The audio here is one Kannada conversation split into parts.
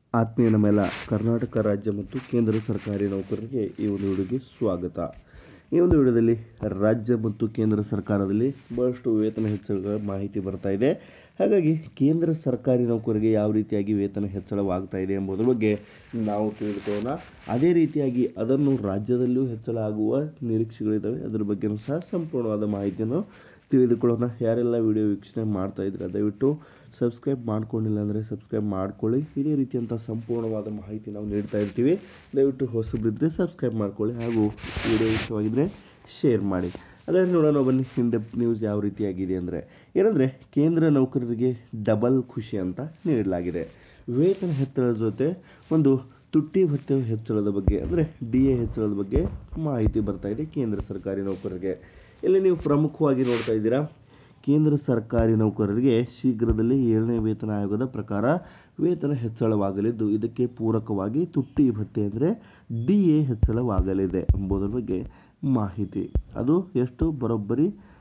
ಆತ್ಮೀಯ ನಮ್ಮೆಲ್ಲ ಕರ್ನಾಟಕ ರಾಜ್ಯ ಮತ್ತು ಕೇಂದ್ರ ಸರ್ಕಾರಿ ನೌಕರರಿಗೆ ಈ ಒಂದು ವಿಡಿಯೋಗೆ ಸ್ವಾಗತ ಈ ಒಂದು ವಿಡಿಯೋದಲ್ಲಿ ರಾಜ್ಯ ಮತ್ತು ಕೇಂದ್ರ ಸರ್ಕಾರದಲ್ಲಿ ಬಹಳಷ್ಟು ವೇತನ ಹೆಚ್ಚಳಗಳ ಮಾಹಿತಿ ಬರ್ತಾ ಇದೆ ಹಾಗಾಗಿ ಕೇಂದ್ರ ಸರ್ಕಾರಿ ನೌಕರರಿಗೆ ಯಾವ ರೀತಿಯಾಗಿ ವೇತನ ಹೆಚ್ಚಳವಾಗ್ತಾ ಇದೆ ಎಂಬುದರ ಬಗ್ಗೆ ನಾವು ತಿಳಿದುಕೊಳ್ಳೋಣ ಅದೇ ರೀತಿಯಾಗಿ ಅದನ್ನು ರಾಜ್ಯದಲ್ಲಿಯೂ ಹೆಚ್ಚಳ ಆಗುವ ನಿರೀಕ್ಷೆಗಳಿದ್ದಾವೆ ಅದರ ಬಗ್ಗೆಯೂ ಸಹ ಸಂಪೂರ್ಣವಾದ ಮಾಹಿತಿಯನ್ನು ತಿಳಿದುಕೊಳ್ಳೋಣ ಯಾರೆಲ್ಲ ವಿಡಿಯೋ ವೀಕ್ಷಣೆ ಮಾಡ್ತಾ ಇದ್ರೆ ದಯವಿಟ್ಟು ಸಬ್ಸ್ಕ್ರೈಬ್ ಮಾಡ್ಕೊಂಡಿಲ್ಲ ಅಂದರೆ ಸಬ್ಸ್ಕ್ರೈಬ್ ಮಾಡ್ಕೊಳ್ಳಿ ಇದೇ ರೀತಿಯಂಥ ಸಂಪೂರ್ಣವಾದ ಮಾಹಿತಿ ನಾವು ನೀಡ್ತಾ ಇರ್ತೀವಿ ದಯವಿಟ್ಟು ಹೊಸಬ್ರಿದ್ದರೆ ಸಬ್ಸ್ಕ್ರೈಬ್ ಮಾಡ್ಕೊಳ್ಳಿ ಹಾಗೂ ವಿಡಿಯೋ ಇಷ್ಟವಾಗಿದ್ದರೆ ಶೇರ್ ಮಾಡಿ ಅದೇ ನೋಡೋಣ ಬನ್ನಿ ಇನ್ ಡೆಪ್ ನ್ಯೂಸ್ ಯಾವ ರೀತಿಯಾಗಿದೆ ಅಂದರೆ ಏನಂದರೆ ಕೇಂದ್ರ ನೌಕರರಿಗೆ ಡಬಲ್ ಖುಷಿ ಅಂತ ನೀಡಲಾಗಿದೆ ವೇತನ ಹೆಚ್ಚಳದ ಜೊತೆ ಒಂದು ತುಟ್ಟಿ ಭತ್ಯೆ ಹೆಚ್ಚಳದ ಬಗ್ಗೆ ಅಂದರೆ ಡಿ ಎ ಹೆಚ್ಚಳದ ಬಗ್ಗೆ ಮಾಹಿತಿ ಬರ್ತಾ ಇದೆ ಕೇಂದ್ರ ಸರ್ಕಾರಿ ನೌಕರರಿಗೆ ಇಲ್ಲಿ ನೀವು ಪ್ರಮುಖವಾಗಿ ನೋಡ್ತಾ ಇದ್ದೀರಾ ಕೇಂದ್ರ ಸರ್ಕಾರಿ ನೌಕರರಿಗೆ ಶೀಘ್ರದಲ್ಲಿ ಏಳನೇ ವೇತನ ಆಯೋಗದ ಪ್ರಕಾರ ವೇತನ ಹೆಚ್ಚಳವಾಗಲಿದ್ದು ಇದಕ್ಕೆ ಪೂರಕವಾಗಿ ತುಟ್ಟಿ ಭತ್ಯೆ ಅಂದರೆ ಡಿ ಎ ಹೆಚ್ಚಳವಾಗಲಿದೆ ಎಂಬುದರ ಬಗ್ಗೆ ಮಾಹಿತಿ ಅದು ಎಷ್ಟು ಬರೋಬ್ಬರಿ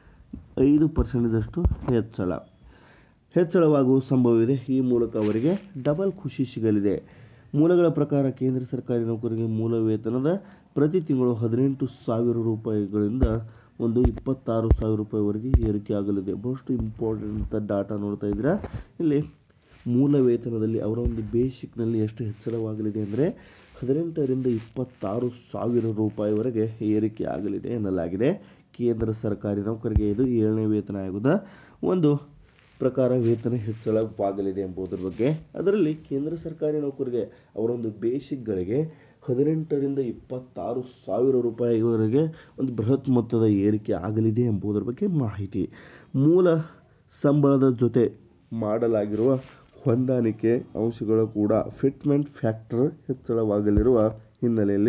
ಐದು ಪರ್ಸೆಂಟೇಜಷ್ಟು ಹೆಚ್ಚಳ ಹೆಚ್ಚಳವಾಗುವ ಸಂಭವವಿದೆ ಈ ಮೂಲಕ ಅವರಿಗೆ ಡಬಲ್ ಖುಷಿ ಸಿಗಲಿದೆ ಮೂಲಗಳ ಪ್ರಕಾರ ಕೇಂದ್ರ ಸರ್ಕಾರಿ ನೌಕರರಿಗೆ ಮೂಲ ವೇತನದ ಪ್ರತಿ ತಿಂಗಳು ಹದಿನೆಂಟು ಸಾವಿರ ರೂಪಾಯಿಗಳಿಂದ ಒಂದು ಇಪ್ಪತ್ತಾರು ಸಾವಿರ ರೂಪಾಯಿವರೆಗೆ ಏರಿಕೆ ಆಗಲಿದೆ ಬಹಳಷ್ಟು ಇಂಪಾರ್ಟೆಂಟ್ ಡಾಟಾ ನೋಡ್ತಾ ಇದ್ದೀರಾ ಇಲ್ಲಿ ಮೂಲ ವೇತನದಲ್ಲಿ ಅವರ ಒಂದು ಬೇಸಿಕ್ನಲ್ಲಿ ಎಷ್ಟು ಹೆಚ್ಚಳವಾಗಲಿದೆ ಅಂದರೆ ಹದಿನೆಂಟರಿಂದ ಇಪ್ಪತ್ತಾರು ಸಾವಿರ ರೂಪಾಯಿವರೆಗೆ ಏರಿಕೆ ಆಗಲಿದೆ ಎನ್ನಲಾಗಿದೆ ಕೇಂದ್ರ ಸರ್ಕಾರಿ ನೌಕರಿಗೆ ಇದು ಏಳನೇ ವೇತನ ಆಯೋಗದ ಒಂದು ಪ್ರಕಾರ ವೇತನ ಹೆಚ್ಚಳವಾಗಲಿದೆ ಎಂಬುದರ ಬಗ್ಗೆ ಅದರಲ್ಲಿ ಕೇಂದ್ರ ಸರ್ಕಾರಿ ನೌಕರಿಗೆ ಅವರೊಂದು ಬೇಸಿಕ್ಗಳಿಗೆ ಹದಿನೆಂಟರಿಂದ ಇಪ್ಪತ್ತಾರು ಸಾವಿರ ರೂಪಾಯಿವರೆಗೆ ಒಂದು ಬೃಹತ್ ಮೊತ್ತದ ಏರಿಕೆ ಆಗಲಿದೆ ಎಂಬುದರ ಬಗ್ಗೆ ಮಾಹಿತಿ ಮೂಲ ಸಂಬಳದ ಜೊತೆ ಮಾಡಲಾಗಿರುವ ಹೊಂದಾಣಿಕೆ ಅಂಶಗಳು ಕೂಡ ಫಿಟ್ಮೆಂಟ್ ಫ್ಯಾಕ್ಟರ್ ಹೆಚ್ಚಳವಾಗಲಿರುವ ಹಿನ್ನೆಲೆಯಲ್ಲಿ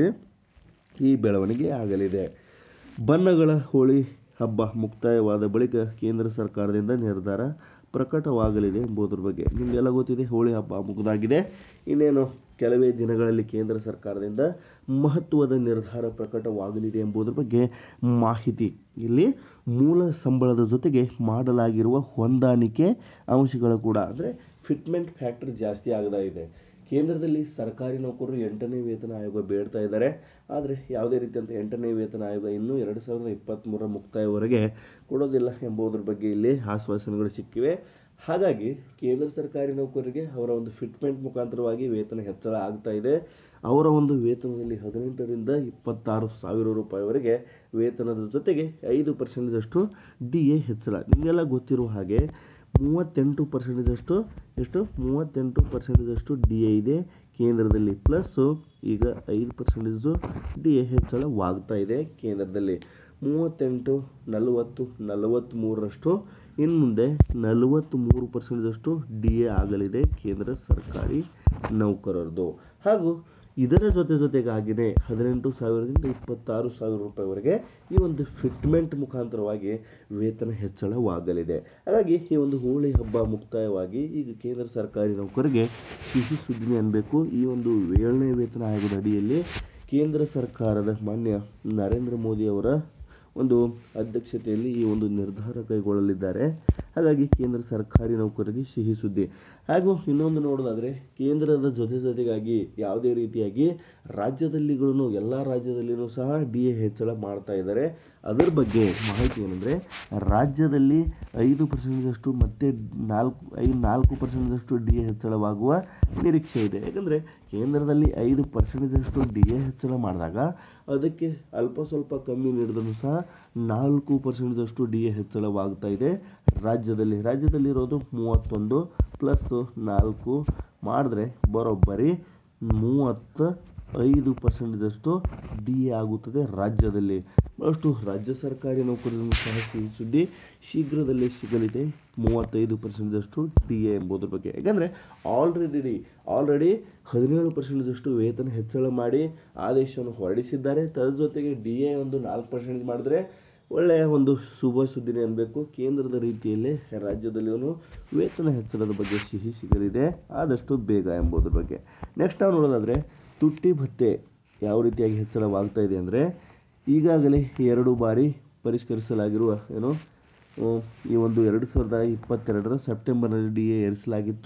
ಈ ಬೆಳವಣಿಗೆ ಆಗಲಿದೆ ಬಣ್ಣಗಳ ಹೋಳಿ ಹಬ್ಬ ಮುಕ್ತಾಯವಾದ ಬಳಿಕ ಕೇಂದ್ರ ಸರ್ಕಾರದಿಂದ ನಿರ್ಧಾರ ಪ್ರಕಟವಾಗಲಿದೆ ಎಂಬುದರ ಬಗ್ಗೆ ನಿಮಗೆಲ್ಲ ಗೊತ್ತಿದೆ ಹೋಳಿ ಹಬ್ಬ ಮುಗಿದಾಗಿದೆ ಇನ್ನೇನು ಕೆಲವೇ ದಿನಗಳಲ್ಲಿ ಕೇಂದ್ರ ಸರ್ಕಾರದಿಂದ ಮಹತ್ವದ ನಿರ್ಧಾರ ಪ್ರಕಟವಾಗಲಿದೆ ಎಂಬುದರ ಬಗ್ಗೆ ಮಾಹಿತಿ ಇಲ್ಲಿ ಮೂಲ ಸಂಬಳದ ಜೊತೆಗೆ ಮಾಡಲಾಗಿರುವ ಹೊಂದಾಣಿಕೆ ಅಂಶಗಳು ಕೂಡ ಅಂದರೆ ಫಿಟ್ಮೆಂಟ್ ಫ್ಯಾಕ್ಟರ್ ಜಾಸ್ತಿ ಆಗದಾ ಇದೆ ಕೇಂದ್ರದಲ್ಲಿ ಸರ್ಕಾರಿ ನೌಕರರು ಎಂಟನೇ ವೇತನ ಆಯೋಗ ಬೇಡ್ತಾ ಇದ್ದಾರೆ ಆದರೆ ಯಾವುದೇ ರೀತಿಯಂಥ ಎಂಟನೇ ವೇತನ ಆಯೋಗ ಇನ್ನೂ ಎರಡು ಸಾವಿರದ ಇಪ್ಪತ್ತ್ಮೂರರ ಮುಕ್ತಾಯವರೆಗೆ ಕೊಡೋದಿಲ್ಲ ಎಂಬುದರ ಬಗ್ಗೆ ಇಲ್ಲಿ ಆಶ್ವಾಸನೆಗಳು ಸಿಕ್ಕಿವೆ ಹಾಗಾಗಿ ಕೇಂದ್ರ ಸರ್ಕಾರಿ ನೌಕರರಿಗೆ ಅವರ ಒಂದು ಫಿಟ್ಮೆಂಟ್ ಮುಖಾಂತರವಾಗಿ ವೇತನ ಹೆಚ್ಚಳ ಆಗ್ತಾ ಇದೆ ಅವರ ಒಂದು ವೇತನದಲ್ಲಿ ಹದಿನೆಂಟರಿಂದ ಇಪ್ಪತ್ತಾರು ಸಾವಿರ ರೂಪಾಯಿವರೆಗೆ ವೇತನದ ಜೊತೆಗೆ ಐದು ಪರ್ಸೆಂಟೇಜಷ್ಟು ಡಿ ಎ ಹೆಚ್ಚಳ ನಿಮಗೆಲ್ಲ ಗೊತ್ತಿರುವ ಹಾಗೆ ಮೂವತ್ತೆಂಟು ಪರ್ಸೆಂಟೇಜಷ್ಟು ಎಷ್ಟು ಮೂವತ್ತೆಂಟು ಪರ್ಸೆಂಟೇಜಷ್ಟು ಡಿ ಎ ಇದೆ ಕೇಂದ್ರದಲ್ಲಿ ಪ್ಲಸ್ಸು ಈಗ ಐದು ಪರ್ಸೆಂಟೇಜು ಡಿ ಎ ಹೆಚ್ಚಳವಾಗ್ತಾ ಇದೆ ಕೇಂದ್ರದಲ್ಲಿ ಮೂವತ್ತೆಂಟು ನಲವತ್ತು ನಲವತ್ತ್ಮೂರರಷ್ಟು ಇನ್ನು ಮುಂದೆ ನಲವತ್ತ್ಮೂರು ಪರ್ಸೆಂಟೇಜಷ್ಟು ಡಿ ಎ ಆಗಲಿದೆ ಕೇಂದ್ರ ಸರ್ಕಾರಿ ನೌಕರರದು ಹಾಗೂ ಇದರ ಜೊತೆ ಜೊತೆಗಾಗಿಯೇ ಹದಿನೆಂಟು ಸಾವಿರದಿಂದ ಇಪ್ಪತ್ತಾರು ಸಾವಿರ ರೂಪಾಯಿವರೆಗೆ ಈ ಒಂದು ಫಿಟ್ಮೆಂಟ್ ಮುಖಾಂತರವಾಗಿ ವೇತನ ಹೆಚ್ಚಳವಾಗಲಿದೆ ಹಾಗಾಗಿ ಈ ಒಂದು ಹೋಳಿ ಹಬ್ಬ ಮುಕ್ತಾಯವಾಗಿ ಈಗ ಕೇಂದ್ರ ಸರ್ಕಾರಿ ನೌಕರರಿಗೆ ಸಿಹಿ ಸುದ್ದಿನೇ ಅನ್ನಬೇಕು ಈ ಒಂದು ಏಳನೇ ವೇತನ ಆಯೋಗದ ಅಡಿಯಲ್ಲಿ ಕೇಂದ್ರ ಸರ್ಕಾರದ ಮಾನ್ಯ ನರೇಂದ್ರ ಮೋದಿ ಅವರ ಒಂದು ಅಧ್ಯಕ್ಷತೆಯಲ್ಲಿ ಈ ಒಂದು ನಿರ್ಧಾರ ಕೈಗೊಳ್ಳಲಿದ್ದಾರೆ ಹಾಗಾಗಿ ಕೇಂದ್ರ ಸರ್ಕಾರಿ ನೌಕರರಿಗೆ ಸಿಹಿ ಸುದ್ದಿ ಹಾಗೂ ಇನ್ನೊಂದು ನೋಡೋದಾದರೆ ಕೇಂದ್ರದ ಜೊತೆ ಜೊತೆಗಾಗಿ ಯಾವುದೇ ರೀತಿಯಾಗಿ ರಾಜ್ಯದಲ್ಲಿಗಳೂ ಎಲ್ಲ ರಾಜ್ಯದಲ್ಲಿಯೂ ಸಹ ಡಿ ಎ ಹೆಚ್ಚಳ ಮಾಡ್ತಾ ಇದ್ದಾರೆ ಅದರ ಬಗ್ಗೆ ಮಾಹಿತಿ ಏನಂದರೆ ರಾಜ್ಯದಲ್ಲಿ ಐದು ಪರ್ಸೆಂಟೇಜಷ್ಟು ಮತ್ತೆ ನಾಲ್ಕು ಐದು ನಾಲ್ಕು ಪರ್ಸೆಂಟೇಜಷ್ಟು ಡಿ ಎ ಹೆಚ್ಚಳವಾಗುವ ನಿರೀಕ್ಷೆ ಇದೆ ಯಾಕಂದರೆ ಕೇಂದ್ರದಲ್ಲಿ ಐದು ಪರ್ಸೆಂಟೇಜಷ್ಟು ಡಿ ಎ ಹೆಚ್ಚಳ ಮಾಡಿದಾಗ ಅದಕ್ಕೆ ಅಲ್ಪ ಸ್ವಲ್ಪ ಕಮ್ಮಿ ನೀಡಿದ್ರು ಸಹ ನಾಲ್ಕು ಪರ್ಸೆಂಟೇಜಷ್ಟು ಡಿ ಎ ಹೆಚ್ಚಳವಾಗ್ತಾ ಇದೆ ರಾಜ್ಯದಲ್ಲಿ ರಾಜ್ಯದಲ್ಲಿರೋದು ಮೂವತ್ತೊಂದು ಪ್ಲಸ್ ನಾಲ್ಕು ಮಾಡಿದ್ರೆ ಬರೋಬ್ಬರಿ ಮೂವತ್ತ ಐದು ಪರ್ಸೆಂಟೇಜಷ್ಟು ಡಿ ಎ ಆಗುತ್ತದೆ ರಾಜ್ಯದಲ್ಲಿ ಅಷ್ಟು ರಾಜ್ಯ ಸರ್ಕಾರಿ ನೌಕರರನ್ನು ಸಹ ಸಿಹಿ ಸುದ್ದಿ ಶೀಘ್ರದಲ್ಲೇ ಸಿಗಲಿದೆ ಮೂವತ್ತೈದು ಪರ್ಸೆಂಟೇಜಷ್ಟು ಡಿ ಎ ಎಂಬುದರ ಬಗ್ಗೆ ಯಾಕಂದರೆ ಆಲ್ರೆಡಿ ಆಲ್ರೆಡಿ ಹದಿನೇಳು ಪರ್ಸೆಂಟೇಜಷ್ಟು ವೇತನ ಹೆಚ್ಚಳ ಮಾಡಿ ಆದೇಶವನ್ನು ಹೊರಡಿಸಿದ್ದಾರೆ ತದ ಜೊತೆಗೆ ಡಿ ಎ ಒಂದು ನಾಲ್ಕು ಪರ್ಸೆಂಟೇಜ್ ಮಾಡಿದ್ರೆ ಒಳ್ಳೆಯ ಒಂದು ಶುಭ ಸುದ್ದಿನೇ ಅನ್ನಬೇಕು ಕೇಂದ್ರದ ರೀತಿಯಲ್ಲೇ ರಾಜ್ಯದಲ್ಲಿಯೂ ವೇತನ ಹೆಚ್ಚಳದ ಬಗ್ಗೆ ಸಿಹಿ ಸಿಗಲಿದೆ ಆದಷ್ಟು ಬೇಗ ಎಂಬುದರ ಬಗ್ಗೆ ನೆಕ್ಸ್ಟ್ ನಾವು ನೋಡೋದಾದರೆ ತುಟ್ಟಿ ಭತ್ಯೆ ಯಾವ ರೀತಿಯಾಗಿ ಹೆಚ್ಚಳವಾಗ್ತಾ ಇದೆ ಅಂದರೆ ಈಗಾಗಲೇ ಎರಡು ಬಾರಿ ಪರಿಷ್ಕರಿಸಲಾಗಿರುವ ಏನು ಈ ಒಂದು ಎರಡು ಸಾವಿರದ ಇಪ್ಪತ್ತೆರಡರ ಸೆಪ್ಟೆಂಬರ್ನಲ್ಲಿ ಡಿ ಎ ಏರಿಸಲಾಗಿತ್ತು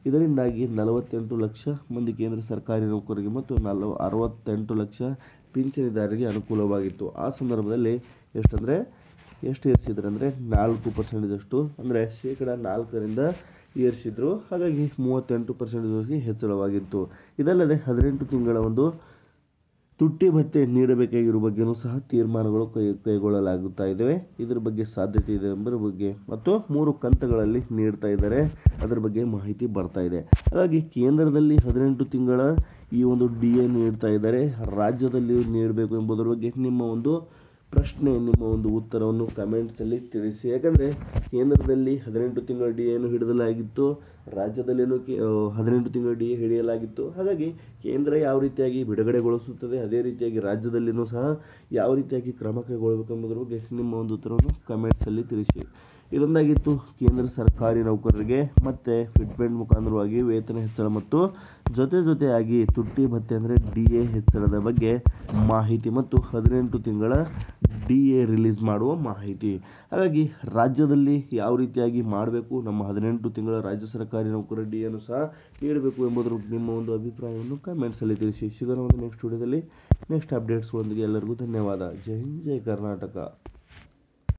ಇದರಿಂದಾಗಿ ನಲವತ್ತೆಂಟು ಲಕ್ಷ ಮಂದಿ ಕೇಂದ್ರ ಸರ್ಕಾರಿ ನೌಕರರಿಗೆ ಮತ್ತು ನಲವ ಅರವತ್ತೆಂಟು ಲಕ್ಷ ಪಿಂಚಣಿದಾರರಿಗೆ ಅನುಕೂಲವಾಗಿತ್ತು ಆ ಸಂದರ್ಭದಲ್ಲಿ ಎಷ್ಟಂದರೆ ಎಷ್ಟು ಏರಿಸಿದ್ರು ಅಂದರೆ ನಾಲ್ಕು ಪರ್ಸೆಂಟೇಜಷ್ಟು ಅಂದರೆ ಶೇಕಡ ನಾಲ್ಕರಿಂದ ಏರಿಸಿದ್ರು ಹಾಗಾಗಿ ಮೂವತ್ತೆಂಟು ಪರ್ಸೆಂಟೇಜ್ಗೆ ಹೆಚ್ಚಳವಾಗಿತ್ತು ಇದಲ್ಲದೆ ಹದಿನೆಂಟು ತಿಂಗಳ ಒಂದು ತುಟ್ಟಿ ಭತ್ಯೆ ನೀಡಬೇಕಾಗಿರುವ ಬಗ್ಗೆಯೂ ಸಹ ತೀರ್ಮಾನಗಳು ಕೈ ಕೈಗೊಳ್ಳಲಾಗುತ್ತಾ ಇದ್ದಾವೆ ಇದರ ಬಗ್ಗೆ ಸಾಧ್ಯತೆ ಇದೆ ಎಂಬುದರ ಬಗ್ಗೆ ಮತ್ತು ಮೂರು ಕಂತುಗಳಲ್ಲಿ ನೀಡ್ತಾ ಇದ್ದಾರೆ ಅದರ ಬಗ್ಗೆ ಮಾಹಿತಿ ಬರ್ತಾ ಇದೆ ಹಾಗಾಗಿ ಕೇಂದ್ರದಲ್ಲಿ ಹದಿನೆಂಟು ತಿಂಗಳ ಈ ಒಂದು ಡಿ ಎ ನೀಡ್ತಾ ಇದ್ದಾರೆ ರಾಜ್ಯದಲ್ಲಿ ನೀಡಬೇಕು ಎಂಬುದರ ಬಗ್ಗೆ ನಿಮ್ಮ ಒಂದು ಪ್ರಶ್ನೆ ನಿಮ್ಮ ಒಂದು ಉತ್ತರವನ್ನು ಕಮೆಂಟ್ಸಲ್ಲಿ ತಿಳಿಸಿ ಯಾಕಂದರೆ ಕೇಂದ್ರದಲ್ಲಿ ಹದಿನೆಂಟು ತಿಂಗಳ ಡಿ ಎನ್ನು ಹಿಡಿದಲಾಗಿತ್ತು ರಾಜ್ಯದಲ್ಲೇನು ಕೆ ಹದಿನೆಂಟು ತಿಂಗಳ ಡಿ ಎ ಹಿಡಿಯಲಾಗಿತ್ತು ಹಾಗಾಗಿ ಕೇಂದ್ರ ಯಾವ ರೀತಿಯಾಗಿ ಬಿಡುಗಡೆಗೊಳಿಸುತ್ತದೆ ಅದೇ ರೀತಿಯಾಗಿ ರಾಜ್ಯದಲ್ಲಿನೂ ಸಹ ಯಾವ ರೀತಿಯಾಗಿ ಕ್ರಮ ಕೈಗೊಳ್ಳಬೇಕೆಂಬುದರ ಬಗ್ಗೆ ನಿಮ್ಮ ಒಂದು ಉತ್ತರವನ್ನು ಕಮೆಂಟ್ಸಲ್ಲಿ ತಿಳಿಸಿ ಇದೊಂದಾಗಿತ್ತು ಕೇಂದ್ರ ಸರ್ಕಾರಿ ನೌಕರರಿಗೆ ಮತ್ತು ಫಿಟ್ಮೆಂಟ್ ಮುಖಾಂತರವಾಗಿ ವೇತನ ಹೆಚ್ಚಳ ಮತ್ತು ಜೊತೆ ಜೊತೆಯಾಗಿ ತುಟ್ಟಿ ಭತ್ಯೆ ಅಂದರೆ ಡಿ ಎ ಹೆಚ್ಚಳದ ಬಗ್ಗೆ ಮಾಹಿತಿ ಮತ್ತು ಹದಿನೆಂಟು ತಿಂಗಳ ಡಿ ಎ ರಿಲೀಸ್ ಮಾಡುವ ಮಾಹಿತಿ ಹಾಗಾಗಿ ರಾಜ್ಯದಲ್ಲಿ ಯಾವ ರೀತಿಯಾಗಿ ಮಾಡಬೇಕು ನಮ್ಮ ಹದಿನೆಂಟು ತಿಂಗಳ ರಾಜ್ಯ ಸರ್ಕಾರಿ ನೌಕರ ಡಿ ಎನ್ನು ಸಹ ನೀಡಬೇಕು ಎಂಬುದರ ನಿಮ್ಮ ಒಂದು ಅಭಿಪ್ರಾಯವನ್ನು ಕಮೆಂಟ್ಸಲ್ಲಿ ತಿಳಿಸಿ ಸಿಗೋಣ ಒಂದು ನೆಕ್ಸ್ಟ್ ವಿಡಿಯೋದಲ್ಲಿ ನೆಕ್ಸ್ಟ್ ಅಪ್ಡೇಟ್ಸ್ಗಳೊಂದಿಗೆ ಎಲ್ಲರಿಗೂ ಧನ್ಯವಾದ ಜೈ ಹಿಂದ್ ಜೈ ಕರ್ನಾಟಕ